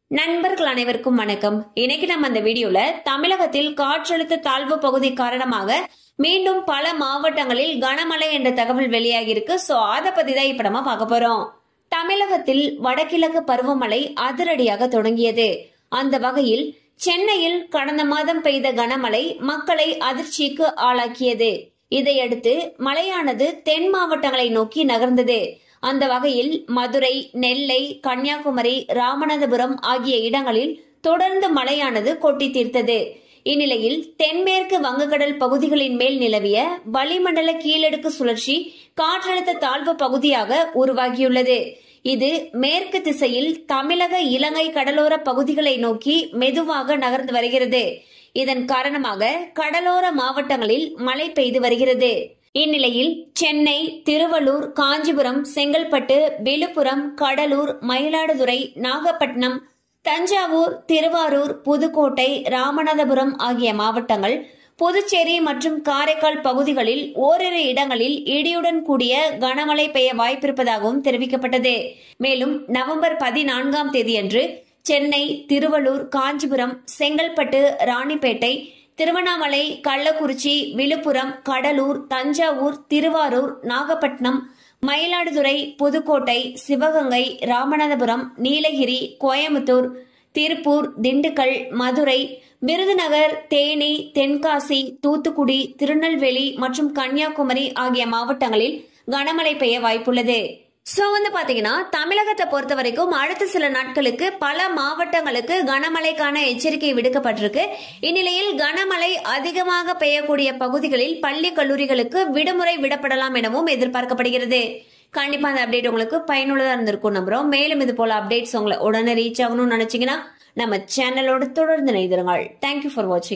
நண்பர்கள் அனைவருக்கும் வணக்கம் இன்னைக்கு நம்ம அந்த வீடியோல தமிழகத்தில் காற்றழுத்த தாழ்வு பகுதி காரணமாக மீண்டும் பல மாவட்டங்களில் கனமழை என்ற தகவல் வெளியாகி இருக்கு சோ அத பத்தி தான் இப்ப நம்ம பார்க்க போறோம் தமிழகத்தில் வடகிழக்கு பருவமழை அதிரடியாக தொடங்கியது அந்த வகையில் சென்னையில் கடந்த மாதம் பெய்த கனமழை மக்களை அதிர்ச்சிக்கு ஆளாக்கியது இதையடுத்து மழையானது தென் மாவட்டங்களை நோக்கி நகர்ந்தது அந்த வகையில் மதுரை நெல்லை கன்னியாகுமரி ராமநாதபுரம் ஆகிய இடங்களில் தொடர்ந்து மழையானது கொட்டி தீர்த்தது இந்நிலையில் தென்மேற்கு வங்கக்கடல் பகுதிகளின் மேல் நிலவிய வளிமண்டல கீழடுக்கு சுழற்சி காற்றழுத்த தாழ்வு பகுதியாக உருவாகியுள்ளது இது மேற்கு திசையில் தமிழக இலங்கை கடலோர பகுதிகளை நோக்கி மெதுவாக நகர்ந்து வருகிறது இதன் காரணமாக கடலோர மாவட்டங்களில் மழை பெய்து வருகிறது இந்நிலையில் சென்னை திருவள்ளூர் காஞ்சிபுரம் செங்கல்பட்டு விழுப்புரம் கடலூர் மயிலாடுதுறை நாகப்பட்டினம் தஞ்சாவூர் திருவாரூர் புதுக்கோட்டை ராமநாதபுரம் ஆகிய மாவட்டங்கள் புதுச்சேரி மற்றும் காரைக்கால் பகுதிகளில் ஓரிரு இடங்களில் இடியுடன் கூடிய கனமழை பெய்ய வாய்ப்பிருப்பதாகவும் தெரிவிக்கப்பட்டது மேலும் நவம்பர் பதினான்காம் தேதியன்று சென்னை திருவள்ளூர் காஞ்சிபுரம் செங்கல்பட்டு ராணிப்பேட்டை திருவண்ணாமலை கள்ளக்குறிச்சி விழுப்புரம் கடலூர் தஞ்சாவூர் திருவாரூர் நாகப்பட்டினம் மயிலாடுதுறை புதுக்கோட்டை சிவகங்கை ராமநாதபுரம் நீலகிரி கோயம்புத்தூர் திருப்பூர் திண்டுக்கல் மதுரை விருதுநகர் தேனி தென்காசி தூத்துக்குடி திருநெல்வேலி மற்றும் கன்னியாகுமரி ஆகிய மாவட்டங்களில் கனமழை பெய்ய வாய்ப்புள்ளது சோ வந்து பாத்தீங்கன்னா தமிழகத்தை பொறுத்த வரைக்கும் அடுத்த சில நாட்களுக்கு பல மாவட்டங்களுக்கு கனமழைக்கான எச்சரிக்கை விடுக்கப்பட்டிருக்கு இந்நிலையில் கனமழை அதிகமாக பெய்யக்கூடிய பகுதிகளில் பள்ளி கல்லூரிகளுக்கு விடுமுறை விடப்படலாம் எனவும் எதிர்பார்க்கப்படுகிறது கண்டிப்பா அந்த அப்டேட் உங்களுக்கு பயனுள்ளதா இருந்திருக்கும் நம்புறோம் மேலும் இது போல அப்டேட்ஸ் உங்களை உடனே ரீச் ஆகணும்னு நினைச்சீங்கன்னா நம்ம சேனலோட தொடர்ந்து இணைந்திருங்கள் தேங்க்யூ ஃபார் வாட்சிங்